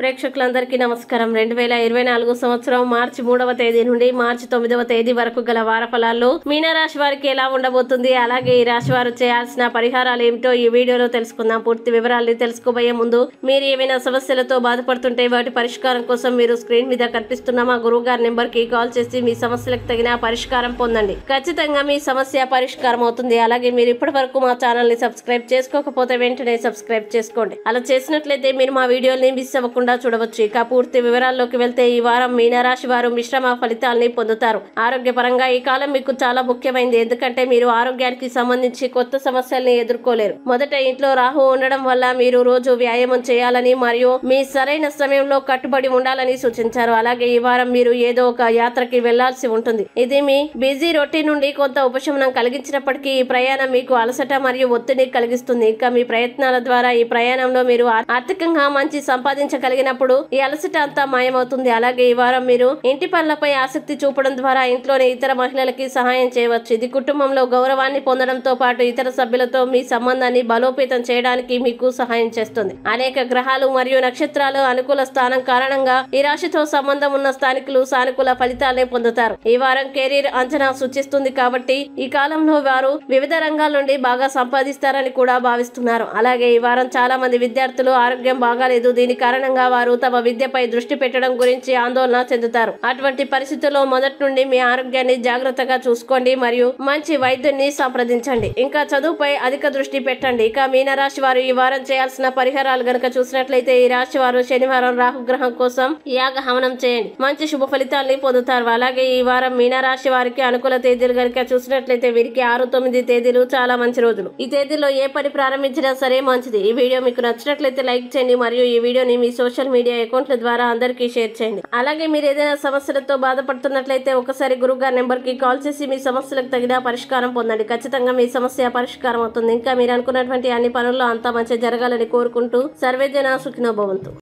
ప్రేక్షకులందరికీ నమస్కారం రెండు వేల ఇరవై నాలుగు సంవత్సరం మార్చి మూడవ తేదీ నుండి మార్చి తొమ్మిదవ తేదీ వరకు గల వార ఫలాల్లో మీనరాశి వారికి ఎలా ఉండబోతుంది అలాగే ఈ రాశి వారు చేయాల్సిన పరిహారాలు ఏమిటో ఈ వీడియోలో తెలుసుకుందాం పూర్తి వివరాలు తెలుసుకోబోయే ముందు మీరు ఏమైనా సమస్యలతో బాధపడుతుంటే వాటి పరిష్కారం కోసం మీరు స్క్రీన్ మీద కనిపిస్తున్న మా గురువు గారి నెంబర్ కి కాల్ చేసి మీ సమస్యలకు తగిన పరిష్కారం పొందండి ఖచ్చితంగా మీ సమస్య పరిష్కారం అవుతుంది అలాగే మీరు ఇప్పటి వరకు మా ఛానల్ ని సబ్స్క్రైబ్ చేసుకోకపోతే వెంటనే సబ్స్క్రైబ్ చేసుకోండి అలా చేసినట్లయితే మీరు మా వీడియోని మిస్ అవ్వకుండా చూడవచ్చు ఇక పూర్తి వివరాల్లోకి వెళ్తే ఈ వారం మీనరాశి వారు మిశ్రమ ఫలితాలని పొందుతారు ఆరోగ్యపరంగా ఈ కాలం మీకు చాలా ముఖ్యమైనది ఎందుకంటే మీరు ఆరోగ్యానికి సంబంధించి కొత్త సమస్యల్ని ఎదుర్కోలేరు మొదట ఇంట్లో రాహు ఉండడం వల్ల మీరు రోజు వ్యాయామం చేయాలని మరియు మీ సరైన సమయంలో కట్టుబడి ఉండాలని సూచించారు అలాగే ఈ వారం మీరు ఏదో ఒక యాత్రకి వెళ్లాల్సి ఉంటుంది ఇది మీ బిజీ రొటీన్ నుండి కొంత ఉపశమనం కలిగించినప్పటికీ ఈ ప్రయాణం మీకు అలసట మరియు ఒత్తిడి కలిగిస్తుంది ఇంకా మీ ప్రయత్నాల ద్వారా ఈ ప్రయాణంలో మీరు ఆ- ఆర్థికంగా మంచి సంపాదించగలిగినప్పుడు ఈ అలసట అంతా మాయమవుతుంది అలాగే ఈ వారం మీరు ఇంటి పనులపై ఆసక్తి చూపడం ద్వారా ఇంట్లోని ఇతర మహిళలకి సహాయం చేయవచ్చు ఇది కుటుంబంలో గౌరవాన్ని పొందడంతో పాటు ఇతర సభ్యులతో మీ సంబంధాన్ని బలోపేతం చేయడానికి మీకు సహాయం చేస్తుంది అనేక గ్రహాలు మరియు నక్షత్రాలు అనుకూల స్థానం కారణంగా ఈ రాశితో సంబంధం ఉన్న స్థానికులు సానుకూల ఫలితాలనే పొందుతారు ఈ వారం కెరీర్ అంచనా సూచిస్తుంది కాబట్టి ఈ కాలంలో వారు వివిధ రంగాల నుండి బాగా సంపాదిస్తారని కూడా భావిస్తున్నారు అలాగే ఈ వారం చాలా మంది విద్యార్థులు ఆరోగ్యం బాగాలేదు దీని కారణంగా వారు తమ విద్యపై దృష్టి పెట్టడం గురించి ఆందోళన చెందుతారు అటువంటి పరిస్థితుల్లో మొదటి నుండి మీ ఆరోగ్యాన్ని జాగ్రత్తగా చూసుకోండి మరియు మంచి వైద్యుని సంప్రదించండి ఇంకా చదువుపై అధిక దృష్టి పెట్టండి ఇక మీనరాశి వారు ఈ వారం చేయాల్సిన పరిహారాలు గనక చూసినట్లయితే ఈ రాశి వారు శనివారం రాహుగ్రహం కోసం యాగ హవనం చేయండి మంచి శుభ ఫలితాల్ని పొందుతారు అలాగే ఈ వారం మీనరాశి వారికి అనుకూల తేదీలు గనక చూసినట్లయితే వీరికి ఆరు తొమ్మిది తేదీలు చాలా మంచి రోజులు ఈ తేదీలో ఏ పని ప్రారంభించినా సరే మంచిది ఈ వీడియో మీకు నచ్చినట్లయితే లైక్ చేయండి మరియు ఈ వీడియోని మీ సోషల్ మీడియా అకౌంట్ల ద్వారా అందరికీ షేర్ చేయండి అలాగే మీరు ఏదైనా సమస్యలతో బాధపడుతున్నట్లయితే ఒకసారి గురుగారి నెంబర్ కి కాల్ చేసి మీ సమస్యలకు తగిన పరిష్కారం పొందండి ఖచ్చితంగా మీ సమస్య పరిష్కారం అవుతుంది ఇంకా మీరు అనుకున్నటువంటి అన్ని పనుల్లో అంతా మంచి జరగాలని కోరుకుంటూ సర్వేజన సుఖినో భవంతు